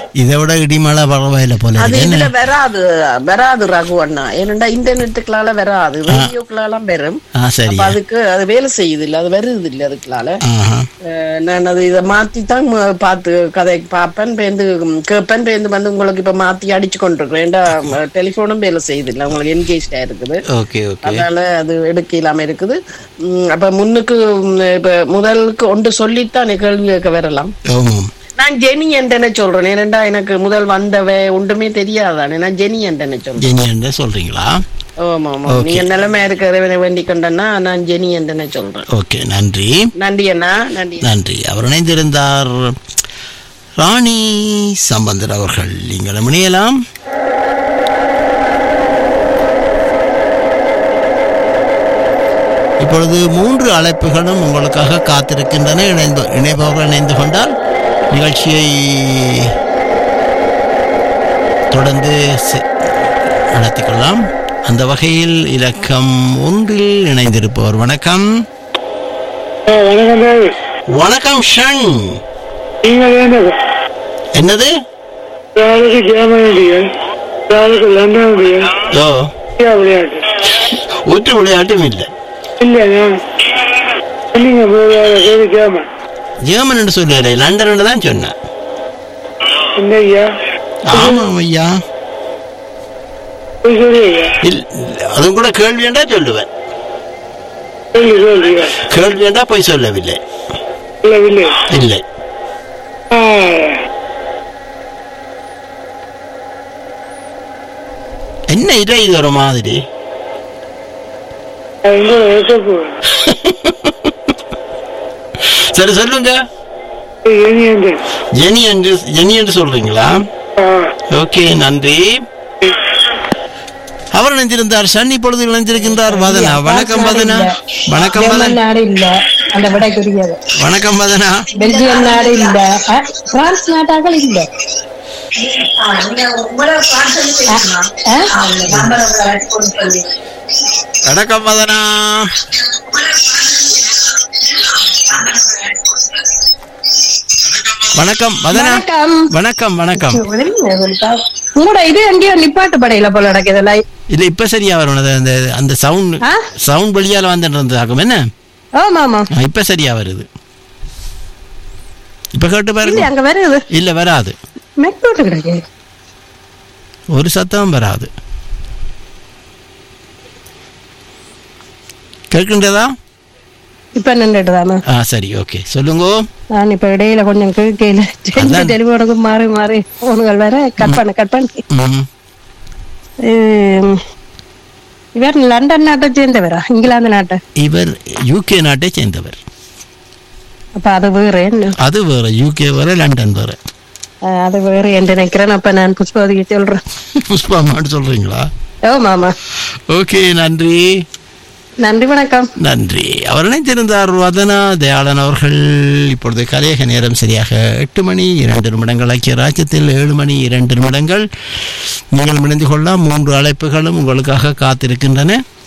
இதை விட இடிமழை பரவாயில்ல போல அது இருக்கு இதுல என்ன? வராது வராது ரகு அண்ணா ஏனண்டா இன்டர்நெட்டுக்குள்ளால வராது ரேடியோக்குள்ளாலாம் வரும் ஆ அப்ப சரியா அதுக்கு அது வேலை செய்யுது இல்ல அது வருது இல்ல அதுக்குள்ளால ஆஹா அஹ் நான் அது இதை மாத்தி தான் ம- பார்த்து கதை பார்ப்பேன் பேருந்து கேட்பேன் பேருந்து வந்து உங்களுக்கு இப்ப மாத்தி அடிச்சு கொண்டிருக்கிறேன் ஏன்டா டெலிஃபோனும் வேலை செய்யுது இல்ல உங்களுக்கு என்கேஜ்டா இருக்குது ஓகே ஓகே அதனால அது எடுக்க இல்லாம இருக்குது உம், அப்ப முன்னுக்கு உம், இப்ப முதலுக்கு ஒன்று சொல்லித்தான் கேள்வி கேட்க வரலாம் ஆமாம் நான் ஜெனி என்றனை சொல்றேன் ஏனண்டா எனக்கு முதல் வந்தவ ஒன்றுமே தெரியாதானே நான் ஜெனி என்றனை சொல்றேன் ஜெனி என்று சொல்றீங்களா ஆமா ஆமா Okay. நீங்க நிலைமை இருக்கிற வேண்டிக் கொண்டேன்னா நான் ஜெனி என்றனை சொல்றேன் ஓகே நன்றி நன்றி அண்ணா நன்றி நன்றி அவர் இணைந்திருந்தார் ராணி சம்பந்தர் அவர்கள் நீங்கள் இணையலாம் இப்பொழுது மூன்று அழைப்புகளும் உங்களுக்காக காத்திருக்கின்றன இணைந்து இணைபவர்கள் இணைந்து கொண்டால் நிகழ்ச்சியை தொடர்ந்து செ- நடத்திக் கொள்ளலாம் அந்த வகையில் இலக்கம் ஒன்றில் இணைந்திருப்பவர் வணக்கம் வணக்கம் தேவி வணக்கம் ஷன் நீங்கள் என்னது என்னது யாருக்கு ஜெர்மனிய யாருக்கு லண்டனுடைய ஓ இந்தியா விளையாட்டு ஒற்று விளையாட்டும் இல்லை இல்லை நான் இல்லைங்க கேள்வி ஜெர்மன் ஜெர்மன் என்று சொல்லலை லண்டன் தான் சொன்னேன் இந்த ஐயா ஆமாம் ஐயா போய் சொல்லி ஐயா இல் அதுவும் கூட கேள்வி என்றா சொல்லுவேன் சொல்லி சொல்லியா கேள்வி என்றா போய் சொல்லவில்லை இல்லை இல்லை இல்லை ஆ என்ன இதை இது ஒரு மாதிரி எங்க இருக்க போவேன் சரி சொல்லுங்க இனி எந்த ஜெனி என்று ஜெனி என்று சொல்றீங்களா ஆ ஓகே நன்றி அவர் இணைந்திருந்தார் சன் இப்பொழுது இணைந்திருக்கின்றார் வதனா வணக்கம் வதனா வணக்கம் ஜெர்மன் வதனா நாடு இல்ல அந்த விடைக்குரியது வணக்கம் வதனா பெல்ஜியம் நாடு இல்ல அஹ், பிரான்ஸ் நாட்டாக்கள் இல்ல அஹ், வணக்கம் வதனா வணக்கம் வதனா வணக்கம் வணக்கம் வணக்கம் உங்களோட இது எங்கேயோ நிப்பாட்டு படையில போல நடக்குதுல்ல இல்ல இப்ப சரியா வரும் அது அந்த அந்த சவுண்ட் ஆ? சவுண்ட் வழியால வந்துட்டு இருந்ததாகும் என்ன ஆமா ஆமா ஆ, இப்ப சரியா வருது இப்ப கேட்டு இல்ல பாருங்க அங்க வருது இல்ல வராது மெக்டோட்டு கிடக்கு ஒரு சத்தம் வராது கேட்கின்றதா இப்ப நின்றுட்டுதாமா ஆ சரி ஓகே சொல்லுங்க நான் இப்ப இடையில கொஞ்சம் கேட்கல அதான். டெலிஃபோனுக்கு மாறி மாறி போனுகள் வேற கட் பண்ண கட் பண்ணி ம். உம், இவர் லண்டன் நாட்டை சேர்ந்தவரா இங்கிலாந்து நாட்டை இவர் யூகே நாட்டை சேர்ந்தவர் அப்ப அது வேற என்ன அது வேற யூகே வேற லண்டன் வேற அஹ், அது வேற என்று நினைக்கிறேன் அப்ப நான் புஷ்பவதிக்கு சொல்றேன் புஷ்பா மாட்டு சொல்றீங்களா ஓ மாமா ஓகே நன்றி நன்றி வணக்கம் நன்றி அவர் இணைந்திருந்தார் வதனா தயாளன் அவர்கள் இப்பொழுது கலையக நேரம் சரியாக எட்டு மணி இரண்டு நிமிடங்கள் ஐக்கிய ராஜ்யத்தில் ஏழு மணி இரண்டு நிமிடங்கள் நீங்கள் இணைந்து கொள்ளலாம் மூன்று அழைப்புகளும் உங்களுக்காக காத்திருக்கின்றன